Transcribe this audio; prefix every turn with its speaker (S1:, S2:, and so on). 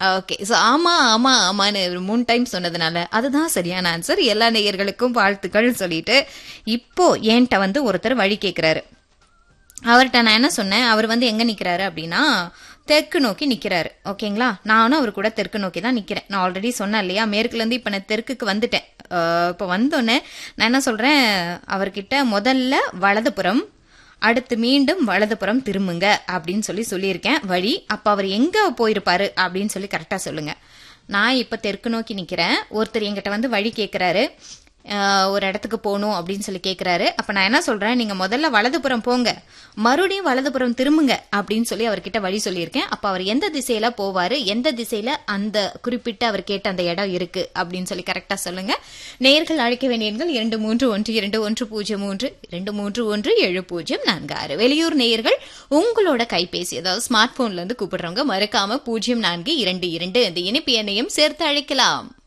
S1: okay so ஆமா ஆமா ஆமான்னு ஒரு மூணு டைம் சொன்னதுனால அதுதான் சரியான ஆன்சர் எல்லா நேயர்களுக்கும் வாழ்த்துக்கள் சொல்லிட்டு இப்போ என்கிட்ட வந்து ஒருத்தர் வழி கேட்குறாரு அவர்கிட்ட நான் என்ன சொன்னேன் அவர் வந்து எங்க நிக்கிறாரு அப்படின்னா தெற்கு நோக்கி நிக்கிறாரு ஓகேங்களா நானும் அவர் கூட தெற்கு நோக்கி தான் நிக்கிறேன் நான் ஆல்ரெடி சொன்னேன் இல்லையா மேற்குல இருந்து இப்ப நான் தெற்குக்கு வந்துட்டேன் அஹ் இப்ப வந்தோடனே நான் என்ன சொல்றேன் அவர்கிட்ட முதல்ல வலதுபுறம் அடுத்து மீண்டும் வலதுபுறம் திரும்புங்க அப்படின்னு சொல்லி சொல்லியிருக்கேன் வழி அப்ப அவர் எங்க போயிருப்பாரு அப்படின்னு சொல்லி கரெக்டா சொல்லுங்க நான் இப்ப தெற்கு நோக்கி நிக்கிறேன் ஒருத்தர் என்கிட்ட வந்து வழி கேக்குறாரு அஹ் ஒரு இடத்துக்கு போகணும் அப்படின்னு சொல்லி கேக்குறாரு அப்ப நான் என்ன சொல்றேன் நீங்க முதல்ல வலதுபுறம் போங்க மறுபடியும் வலதுபுறம் திரும்புங்க அப்படின்னு சொல்லி அவர்கிட்ட வழி சொல்லியிருக்கேன் அப்ப அவர் எந்த திசையில போவாரு எந்த திசையில அந்த குறிப்பிட்ட அவர் கேட்ட அந்த இடம் இருக்கு அப்படின்னு சொல்லி கரெக்டா சொல்லுங்க நேர்கள் அழைக்க வேண்டிய எண்கள் இரண்டு மூன்று ஒன்று இரண்டு ஒன்று பூஜ்ஜியம் மூன்று இரண்டு மூன்று ஒன்று ஏழு பூஜ்ஜியம் நான்கு ஆறு வெளியூர் நேயர்கள் உங்களோட கைபேசி அதாவது ஸ்மார்ட் போன்ல இருந்து கூப்பிடுறவங்க மறக்காம பூஜ்ஜியம் நான்கு இரண்டு இரண்டு இந்த இனிப்பு எண்ணையும் சேர்த்து அழைக்கலாம்